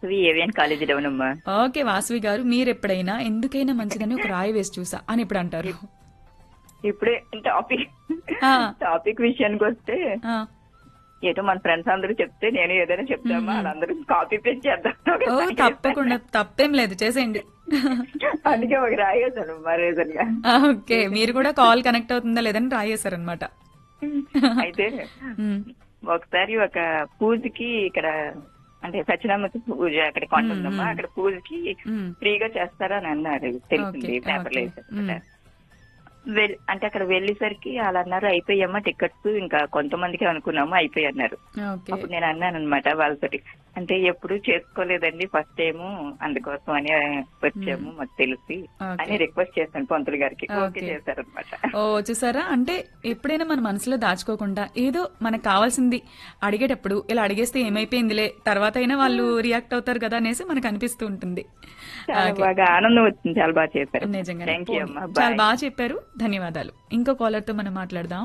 వాసవి ఏవియన్ కాలేజీ డౌనమ్మా ఓకే వాసవి గారు మీరు ఎప్పుడైనా ఎందుకైనా మంచిదని ఒక రాయి వేసి చూసా అని ఇప్పుడు అంటారు ఇప్పుడే టాపిక్ ఆ. టాపిక్ విషయానికి వస్తే ఆ, ఏదో మన ఫ్రెండ్స్ అందరూ చెప్తే నేను ఏదైనా చెప్తామా వాళ్ళందరూ కాపీ పేస్ట్ చేద్దాం ఓ తప్పకుండా తప్పేం లేదు చేసేయండి అందుకే ఒక రాయేసాను మా రీజన్ గా ఆ, ఓకే మీరు కూడా కాల్ కనెక్ట్ అవుతుందా లేదని రాయేశారనమాట అయితే ఒకసారి ఒక పూజకి ఇక్కడ అంటే సత్యనామూర్తి పూజ అక్కడ కొండ ఉందమ్మా అక్కడ పూజకి ఫ్రీగా చేస్తారా అని అన్నారు తెలిసింది ఓకే, పేపర్లో ఓకే. వేశారు. వెల్- అంటే అక్కడ వెళ్ళేసరికి వాళ్ళు అన్నారు అయిపోయామ్మా టికెట్స్ ఇంకా కొంతమందికి అనుకున్నాము అయిపోయి అన్నారు ఓకే అప్పుడు నేను అన్నాను అనమాట వాళ్ళతోటి అంటే ఎప్పుడు చేసుకోలేదండి ఫస్ట్ టైం అందుకోసం అని వచ్చాము మాకు తెలిసి ఓకే. అని రిక్వెస్ట్ చేశాను పంతులు గారికి ఓకే ఓకే. చేశారనమాట ఓ చూసారా అంటే ఎప్పుడైనా మన మనసులో దాచుకోకుండా ఏదో మనకు కావాల్సింది అడిగేటప్పుడు ఇలా అడిగేస్తే ఏమైపోయిందిలే తర్వాత అయినా వాళ్ళు రియాక్ట్ అవుతారు కదా అనేసి మనకు అనిపిస్తూ ఉంటుంది చాలా బాగా ఆనందం వచ్చింది చాలా బాగా చేశారు నిజంగా థ్యాంక్ యూ అమ్మా చాలా బాయ్ బాగా చెప్పారు ధన్యవాదాలు ఇంకో కాలర్ తో మనం మాట్లాడదాం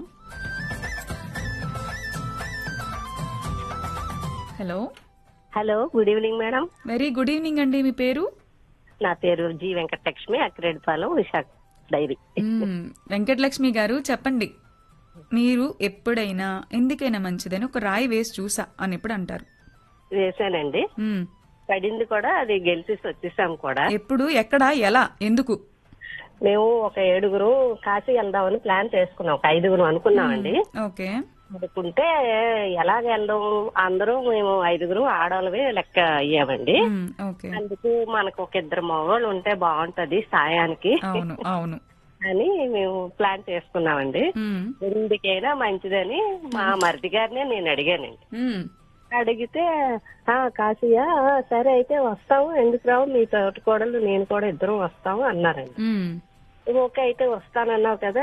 hello hello good evening madam very good evening అండి మీ పేరు నా పేరు జి వెంకటలక్ష్మి అక్రేడ్పాలెం విశాఖ డైరీ మ్మ్. వెంకటలక్ష్మి గారు చెప్పండి మీరు ఎప్పుడైనా ఎందుకైనా మంచిదని ఒక రాయి వేసి చూసా అని ఎప్పుడు అంటారు వేసానండి మ్మ్. పడింది కూడా అది గెలిచేసి వచ్చేసాం కూడా ఎప్పుడు ఎక్కడ ఎలా ఎందుకు మేము ఒక ఏడుగురు కాశీ వెళ్దామని ప్లాన్ చేసుకున్నాం ఒక ఐదుగురు అనుకున్నామండి ఓకే అనుకుంటే ఎలాగ వెళ్దాం అందరూ మేము ఐదుగురు ఆడవాళ్ళవే లెక్క అయ్యామండి మ్మ్. ఓకే అందుకు మనకు ఒక ఇద్దరు మగవాళ్ళు ఉంటే బాగుంటది సాయానికి అవును అవును అని మేము ప్లాన్ చేసుకున్నామండి మ్మ్. ఎందుకైనా మంచిదని మా మరిది గారినే నేను అడిగానండి మ్మ్. అడిగితే ఆ కాశీయా ఆ, సరే అయితే వస్తాము ఎందుకు రావు మీ తోటి కోడలు నేను కూడా ఇద్దరం వస్తాము అన్నారండి మ్మ్. ఓకే అయితే వస్తానన్నావు కదా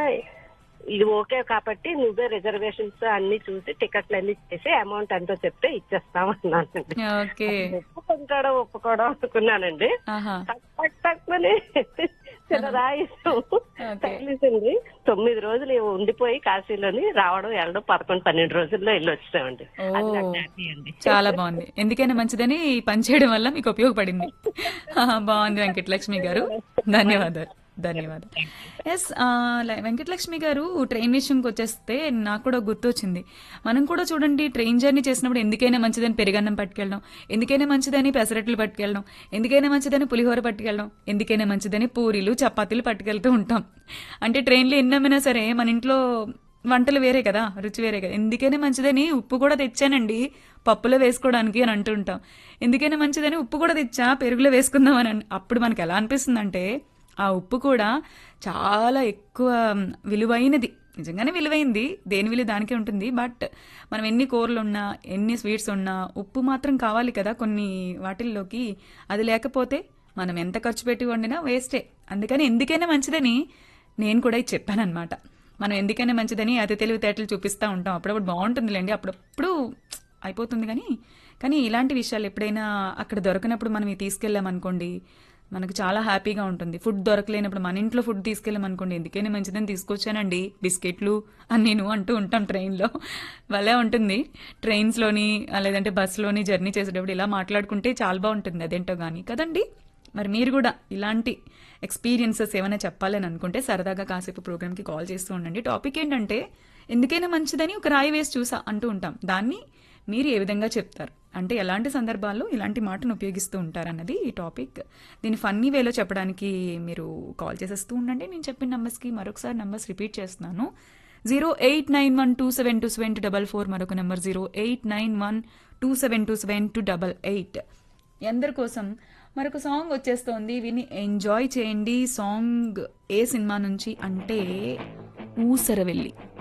ఇది ఓకే కాబట్టి నువ్వే రిజర్వేషన్స్ అన్ని చూసి టికెట్లు అన్ని చేసి అమౌంట్ ఎంతో చెప్తే ఇచ్చేస్తాం అన్నానండి ఓకే ఒప్పుకుంటాడో ఒప్పుకోవడం అనుకున్నానండి ఆహా టక్ టక్మని చిన్న రాయిస్తాం తగిలిసింది తొమ్మిది రోజులు ఉండిపోయి కాశీలోని రావడం వెళ్ళడం పదకొండు పన్నెండు రోజుల్లో వెళ్ళి వచ్చామండి అది నాకు ఓ హ్యాపీ అండి చాలా బాగుంది ఎందుకైనా మంచిదని ఈ పని చేయడం వల్ల మీకు ఉపయోగపడింది ఆహా, బాగుంది వెంకటలక్ష్మి గారు ధన్యవాదాలు ధన్యవాదాలు ఎస్ వెంకటలక్ష్మి గారు ట్రైన్ విషయంకి వచ్చేస్తే నాకు కూడా గుర్తొచ్చింది మనం కూడా చూడండి ట్రైన్ జర్నీ చేసినప్పుడు ఎందుకైనా మంచిదని పెరుగన్నం పట్టుకెళ్ళడం ఎందుకైనా మంచిదని పెసరట్లు పట్టుకెళ్ళడం ఎందుకైనా మంచిదని పులిహోర పట్టుకెళ్ళడం ఎందుకైనా మంచిదని పూరీలు చపాతీలు పట్టుకెళ్తూ ఉంటాం అంటే ట్రైన్లో ఎన్నమైనా సరే మన ఇంట్లో వంటలు వేరే కదా రుచి వేరే కదా ఎందుకైనా మంచిదని ఉప్పు కూడా తెచ్చానండి పప్పులో వేసుకోవడానికి అని అంటూ ఉంటాం ఎందుకైనా మంచిదని ఉప్పు కూడా తెచ్చా పెరుగులో వేసుకుందాం అని అన్- అప్పుడు మనకి ఎలా అనిపిస్తుందంటే ఆ ఉప్పు కూడా చాలా ఎక్కువ విలువైనది నిజంగానే విలువైంది దేని విలువ దానికే ఉంటుంది బట్ మనం ఎన్ని కూరలు ఉన్నా ఎన్ని స్వీట్స్ ఉన్నా ఉప్పు మాత్రం కావాలి కదా కొన్ని వాటిల్లోకి అది లేకపోతే మనం ఎంత ఖర్చు పెట్టి వండినా వేస్టే అందుకని ఎందుకైనా మంచిదని నేను కూడా ఇది చెప్పానన్నమాట మనం ఎందుకైనా మంచిదని అతి తెలివితేటలు చూపిస్తూ ఉంటాం అప్పుడప్పుడు బాగుంటుందిలేండి అప్పుడప్పుడు అయిపోతుంది కానీ కానీ ఇలాంటి విషయాలు ఎప్పుడైనా అక్కడ దొరకనప్పుడు మనం ఇవి తీసుకెళ్ళామనుకోండి మనకు చాలా హ్యాపీగా ఉంటుంది ఫుడ్ దొరకలేనప్పుడు మన ఇంట్లో ఫుడ్ తీసుకెళ్ళామనుకోండి ఎందుకైనా మంచిదని తీసుకొచ్చానండి బిస్కెట్లు అని నేను అంటూ ఉంటాం ట్రైన్లో భలే ఉంటుంది ట్రైన్స్లోని ఆ, లేదంటే బస్సులోని జర్నీ చేసేటప్పుడు ఇలా మాట్లాడుకుంటే చాలా బాగుంటుంది అదేంటో కానీ కదండి మరి మీరు కూడా ఇలాంటి ఎక్స్పీరియన్సెస్ ఏమైనా చెప్పాలని అనుకుంటే సరదాగా కాసేపు ప్రోగ్రామ్కి కాల్ చేస్తూ ఉండండి టాపిక్ ఏంటంటే ఎందుకైనా మంచిదని ఒక రాయి వేసి చూసా అంటూ ఉంటాం దాన్ని మీరు ఏ విధంగా చెప్తారు అంటే ఎలాంటి సందర్భాల్లో ఇలాంటి మాటను ఉపయోగిస్తూ ఉంటారన్నది ఈ టాపిక్ దీన్ని ఫన్నీ వేలో చెప్పడానికి మీరు కాల్ చేసేస్తూ ఉండండి నేను చెప్పిన నంబర్స్కి మరొకసారి నంబర్స్ రిపీట్ చేస్తున్నాను zero eight nine one two seven two seven two double four మరొక number zero eight nine one two seven two seven two double eight అందరి కోసం మరొక సాంగ్ వచ్చేస్తోంది విని ఎంజాయ్ చేయండి సాంగ్ ఏ సినిమా నుంచి అంటే ఊసరవెల్లి